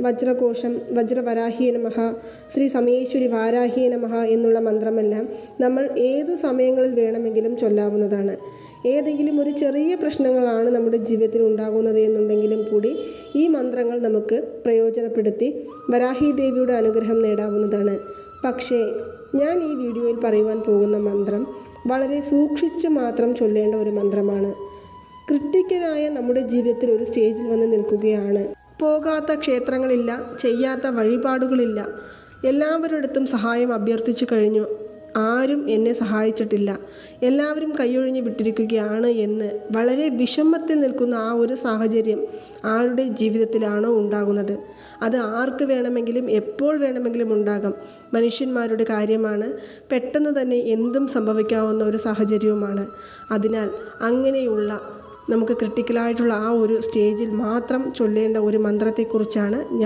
വജ്രകോശം വജ്രവരാഹിയ നമഃ ശ്രീ സമയേശ്വരി വാരാഹിയ നമഃ എന്നുള്ള മന്ത്രമെല്ലാം നമ്മൾ ഏതു സമയങ്ങളിൽ വേണമെങ്കിലും ചൊല്ലാവുന്നതാണ് ഏതെങ്കിലും ഒരു ചെറിയ പ്രശ്നങ്ങളാണ് നമ്മുടെ ജീവിതത്തിൽ ഉണ്ടാകുന്നത് എന്നുണ്ടെങ്കിലും കൂടി ഈ മന്ത്രങ്ങൾ നമുക്ക് പ്രയോജനപ്പെടുത്തി വരാഹി ദേവിയുടെ അനുഗ്രഹം നേടാവുന്നതാണ് പക്ഷേ ഞാൻ ഈ വീഡിയോയിൽ പറയുവാൻ പോകുന്ന മന്ത്രം വളരെ സൂക്ഷിച്ച് മാത്രം ചൊല്ലേണ്ട ഒരു മന്ത്രമാണ് ക്രിട്ടിക്കലായ നമ്മുടെ ജീവിതത്തിൽ ഒരു സ്റ്റേജിൽ വന്ന് നിൽക്കുകയാണ് പോകാത്ത ക്ഷേത്രങ്ങളില്ല ചെയ്യാത്ത വഴിപാടുകളില്ല എല്ലാവരിടത്തും സഹായം അഭ്യർത്ഥിച്ചു കഴിഞ്ഞു ആരും എന്നെ സഹായിച്ചിട്ടില്ല എല്ലാവരും കൈയൊഴിഞ്ഞ് വിട്ടിരിക്കുകയാണ് എന്ന് വളരെ വിഷമത്തിൽ നിൽക്കുന്ന ആ ഒരു സാഹചര്യം ആരുടെ ജീവിതത്തിലാണോ ഉണ്ടാകുന്നത് അത് ആർക്ക് വേണമെങ്കിലും എപ്പോൾ വേണമെങ്കിലും ഉണ്ടാകാം മനുഷ്യന്മാരുടെ കാര്യമാണ് പെട്ടെന്ന് തന്നെ എന്തും സംഭവിക്കാവുന്ന ഒരു സാഹചര്യവുമാണ് അതിനാൽ അങ്ങനെയുള്ള നമുക്ക് ക്രിട്ടിക്കലായിട്ടുള്ള ആ ഒരു സ്റ്റേജിൽ മാത്രം ചൊല്ലേണ്ട ഒരു മന്ത്രത്തെക്കുറിച്ചാണ് ഞാൻ